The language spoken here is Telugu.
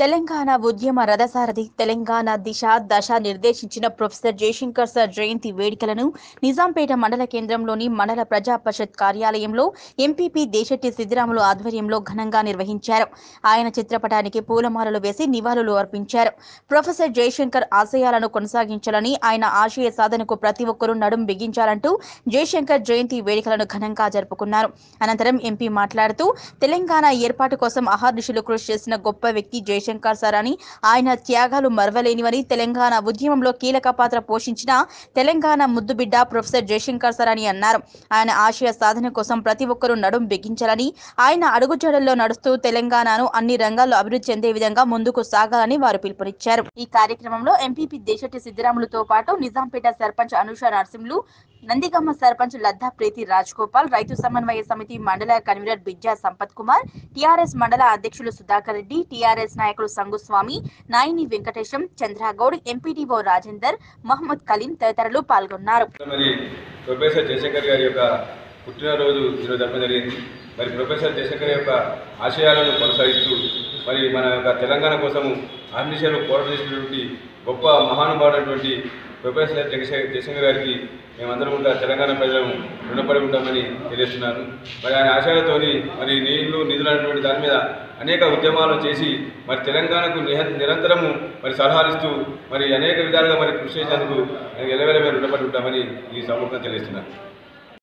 తెలంగాణ ఉద్యమ రథసారథి తెలంగాణ దిశ దశ నిర్దేశించిన ప్రొఫెసర్ జయశంకర్ సార్ జయంతి వేడుకలను నిజాంపేట మండల కేంద్రంలోని మండల ప్రజా పరిషత్ కార్యాలయంలో ఎంపీపీ దేశెట్టి సిద్దిరాములు ఆధ్వర్యంలో ఘనంగా నిర్వహించారు ఆయన చిత్రపటానికి పూలమాలలు వేసి నివాళులు అర్పించారు ప్రొఫెసర్ జయశంకర్ ఆశయాలను కొనసాగించాలని ఆయన ఆశయ సాధనకు ప్రతి ఒక్కరూ నడుం బిగించాలంటూ జయశంకర్ జయంతి వేడుకలను ఘనంగా జరుపుకున్నారు అనంతరం ఎంపీ మాట్లాడుతూ తెలంగాణ ఏర్పాటు కోసం అహర్నిశలు కృషి చేసిన గొప్ప వ్యక్తి జయశంకర్ సార్ అని ఆయన త్యాగాలు మరవలేనివని తెలంగాణ ఉద్యమంలో కీలక పాత్ర పోషించిన తెలంగాణ ముద్దుబిడ్డ ప్రొఫెసర్ జయశంకర్ సార్ అని అన్నారు ఆయన ఆశయ సాధన కోసం ప్రతి ఒక్కరూ నడుం బిగించాలని ఆయన అడుగుజాడల్లో నడుస్తూ తెలంగాణను అన్ని రంగాల్లో అభివృద్ధి చెందే విధంగా ముందుకు సాగాలని వారు పిలుపునిచ్చారు ఈ కార్యక్రమంలో ఎంపీపీ దేశెట్టి సిద్దిరాములతో పాటు నిజాంపేట సర్పంచ్ అనుష నరసింహులు నందిగమ్మ సర్పంచ్ లద్దా ప్రీతి రాజ్ గోపాల్ రైతు సమన్వయ సమితి మండల కన్వీనర్ బిజ్జా సంపత్ కుమార్ టిఆర్ఎస్ మండల అధ్యక్షులు సుధాకర్ రెడ్డి టిఆర్ఎస్ నాయకులు సంగుస్వామి నాయిని వెంకటేశం చంద్రగౌడ్ ఎంపీడీఓ రాజేందర్ మహమ్మద్ కలీం తదితరులు పాల్గొన్నారు మరి ప్రొఫెసర్ జయశంకర్ గారి యొక్క పుట్టినరోజు ఈరోజు జరపడం జరిగింది మరి ప్రొఫెసర్ జయశంకర్ యొక్క ఆశయాలను కొనసాగిస్తూ మరి మన యొక్క తెలంగాణ కోసము అహర్నిశలు పోరాటం చేసినటువంటి గొప్ప మహానుభావుడైనటువంటి ప్రొఫెసర్ జగశేఖర్ జయశంకర్ గారికి మేమందరం కూడా తెలంగాణ ప్రజలను రుణపడి ఉంటామని తెలియజేస్తున్నాను మరి ఆయన ఆశయాలతోని మరి నీళ్లు నిధులు అనేటువంటి దాని మీద అనేక ఉద్యమాలు చేసి మరి తెలంగాణకు నిహ- నిరంతరము మరి సలహాలిస్తూ మరి అనేక విధాలుగా మరి కృషి చేసేందుకు ఎలవేల మేము రుణపడి ఉంటామని ఈ సభకు తెలియజేస్తున్నాను